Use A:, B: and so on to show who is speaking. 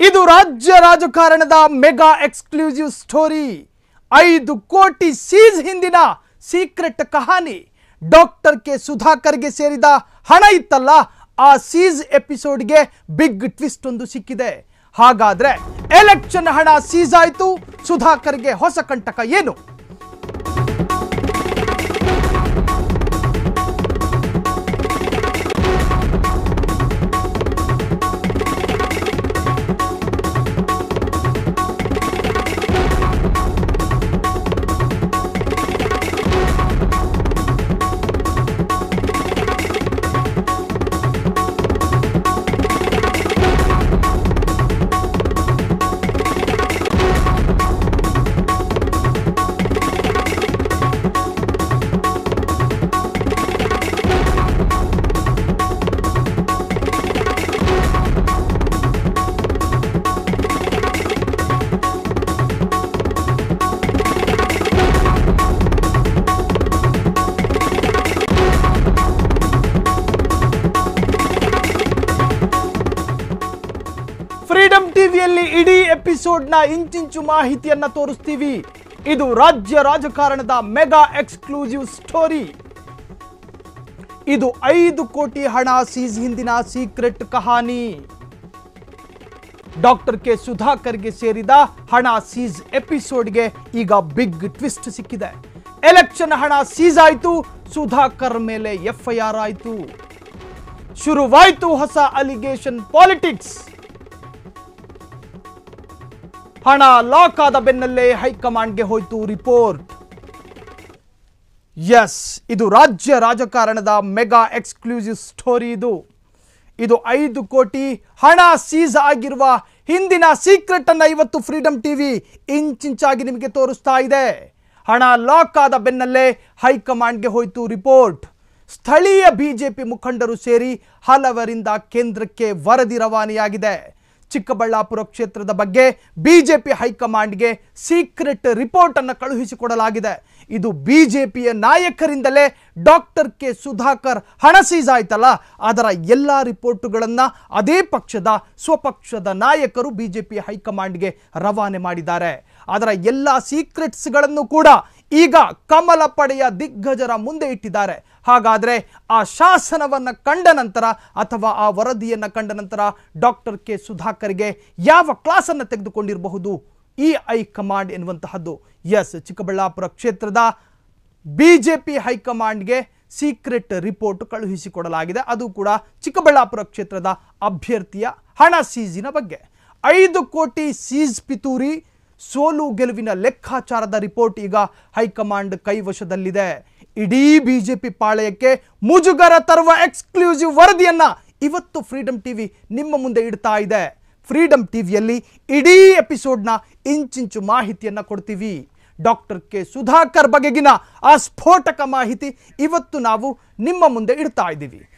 A: ಇದು ರಾಜ್ಯ ರಾಜಕಾರಣದ ಮೆಗಾ ಎಕ್ಸ್ಕ್ಲೂಸಿವ್ ಸ್ಟೋರಿ ಐದು ಕೋಟಿ ಸೀಸ್ ಹಿಂದಿನ ಸೀಕ್ರೆಟ್ ಕಹಾನಿ ಡಾಕ್ಟರ್ ಕೆ ಸುಧಾಕರ್ಗೆ ಸೇರಿದ ಹಣ ಇತ್ತಲ್ಲ ಆ ಸೀಸ್ ಎಪಿಸೋಡ್ಗೆ ಬಿಗ್ ಟ್ವಿಸ್ಟ್ ಒಂದು ಸಿಕ್ಕಿದೆ ಹಾಗಾದ್ರೆ ಎಲೆಕ್ಷನ್ ಹಣ ಸೀಸ್ ಆಯ್ತು ಸುಧಾಕರ್ಗೆ ಹೊಸ ಕಂಟಕ ಏನು ಫ್ರೀಡಂ ಟಿವಿಯಲ್ಲಿ ಇಡೀ ಎಪಿಸೋಡ್ನ ಇಂಚಿಂಚು ಮಾಹಿತಿಯನ್ನ ತೋರಿಸ್ತೀವಿ ಇದು ರಾಜ್ಯ ರಾಜಕಾರಣದ ಮೆಗಾ ಎಕ್ಸ್ಕ್ಲೂಸಿವ್ ಸ್ಟೋರಿ ಇದು ಐದು ಕೋಟಿ ಹಣ ಸೀಸ್ ಹಿಂದಿನ ಸೀಕ್ರೆಟ್ ಕಹಾನಿ ಡಾಕ್ಟರ್ ಕೆ ಸುಧಾಕರ್ಗೆ ಸೇರಿದ ಹಣ ಸೀಸ್ ಎಪಿಸೋಡ್ಗೆ ಈಗ ಬಿಗ್ ಟ್ವಿಸ್ಟ್ ಸಿಕ್ಕಿದೆ ಎಲೆಕ್ಷನ್ ಹಣ ಸೀಸ್ ಆಯಿತು ಸುಧಾಕರ್ ಮೇಲೆ ಎಫ್ಐಆರ್ ಆಯಿತು ಶುರುವಾಯಿತು ಹೊಸ ಅಲಿಗೇಷನ್ ಪಾಲಿಟಿಕ್ಸ್ ಹಣ ಲಾಕ್ ಆದ ಬೆನ್ನಲ್ಲೇ ಹೈಕಮಾಂಡ್ಗೆ ಹೋಯ್ತು ರಿಪೋರ್ಟ್ ಎಸ್ ಇದು ರಾಜ್ಯ ರಾಜಕಾರಣದ ಮೆಗಾ ಎಕ್ಸ್ಕ್ಲೂಸಿವ್ ಸ್ಟೋರಿ ಇದು ಇದು ಐದು ಕೋಟಿ ಹಣ ಸೀಸ್ ಆಗಿರುವ ಹಿಂದಿನ ಸೀಕ್ರೆಟ್ ಅನ್ನ ಇವತ್ತು ಫ್ರೀಡಂ ಟಿವಿ ಇಂಚಿಂಚಾಗಿ ನಿಮಗೆ ತೋರಿಸ್ತಾ ಇದೆ ಹಣ ಲಾಕ್ ಆದ ಬೆನ್ನಲ್ಲೇ ಹೈಕಮಾಂಡ್ಗೆ ಹೋಯ್ತು ರಿಪೋರ್ಟ್ ಸ್ಥಳೀಯ ಬಿಜೆಪಿ ಮುಖಂಡರು ಸೇರಿ ಹಲವರಿಂದ ಕೇಂದ್ರಕ್ಕೆ ವರದಿ ರವಾನೆಯಾಗಿದೆ ಚಿಕ್ಕಬಳ್ಳಾಪುರ ಕ್ಷೇತ್ರದ ಬಗ್ಗೆ ಬಿಜೆಪಿ ಹೈಕಮಾಂಡ್ಗೆ ಸೀಕ್ರೆಟ್ ರಿಪೋರ್ಟ್ ಅನ್ನು ಕಳುಹಿಸಿಕೊಡಲಾಗಿದೆ ಇದು ಬಿಜೆಪಿಯ ನಾಯಕರಿಂದಲೇ ಡಾಕ್ಟರ್ ಕೆ ಸುಧಾಕರ್ ಹಣ ಸೀಸ್ ಆಯ್ತಲ್ಲ ಅದರ ಎಲ್ಲ ರಿಪೋರ್ಟುಗಳನ್ನು ಅದೇ ಪಕ್ಷದ ಸ್ವಪಕ್ಷದ ನಾಯಕರು ಬಿಜೆಪಿ ಹೈಕಮಾಂಡ್ಗೆ ರವಾನೆ ಮಾಡಿದ್ದಾರೆ ಅದರ ಎಲ್ಲ ಸೀಕ್ರೆಟ್ಸ್ಗಳನ್ನು ಕೂಡ ಈಗ ಕಮಲ ಪಡೆಯ ದಿಗ್ಗಜರ ಮುಂದೆ ಇಟ್ಟಿದ್ದಾರೆ ಹಾಗಾದ್ರೆ ಆ ಶಾಸನವನ್ನು ಕಂಡ ನಂತರ ಅಥವಾ ಆ ವರದಿಯನ್ನು ಕಂಡ ನಂತರ ಡಾಕ್ಟರ್ ಕೆ ಸುಧಾಕರ್ಗೆ ಯಾವ ಕ್ಲಾಸನ್ನು ತೆಗೆದುಕೊಂಡಿರಬಹುದು ಇ ಐ ಕಮಾಂಡ್ ಎನ್ನುವಂತಹದ್ದು ಎಸ್ ಚಿಕ್ಕಬಳ್ಳಾಪುರ ಕ್ಷೇತ್ರದ ಬಿಜೆಪಿ ಹೈಕಮಾಂಡ್ಗೆ ಸೀಕ್ರೆಟ್ ರಿಪೋರ್ಟ್ ಕಳುಹಿಸಿಕೊಡಲಾಗಿದೆ ಅದು ಕೂಡ ಚಿಕ್ಕಬಳ್ಳಾಪುರ ಕ್ಷೇತ್ರದ ಅಭ್ಯರ್ಥಿಯ ಹಣ ಸೀಸಿನ ಬಗ್ಗೆ ಐದು ಕೋಟಿ ಸೀಸ್ ಪಿತೂರಿ ಸೋಲು ಗೆಲುವಿನ ಲೆಕ್ಕಾಚಾರದ ರಿಪೋರ್ಟ್ ಈಗ ಹೈಕಮಾಂಡ್ ಕೈವಶದಲ್ಲಿದೆ ಇಡೀ ಬಿಜೆಪಿ ಪಾಳೆಯಕ್ಕೆ ಮುಜುಗರ ತರುವ ಎಕ್ಸ್ಕ್ಲೂಸಿವ್ ವರದಿಯನ್ನ ಇವತ್ತು ಫ್ರೀಡಂ ಟಿವಿ ನಿಮ್ಮ ಮುಂದೆ ಇಡ್ತಾ ಇದೆ ಫ್ರೀಡಂ ಟಿವಿಯಲ್ಲಿ ಇಡೀ ಎಪಿಸೋಡ್ನ ಇಂಚಿಂಚು ಮಾಹಿತಿಯನ್ನ ಕೊಡ್ತೀವಿ ಡಾಕ್ಟರ್ ಕೆ ಸುಧಾಕರ್ ಬಗೆಗಿನ ಆ ಸ್ಫೋಟಕ ಮಾಹಿತಿ ಇವತ್ತು ನಾವು ನಿಮ್ಮ ಮುಂದೆ ಇಡ್ತಾ ಇದ್ದೀವಿ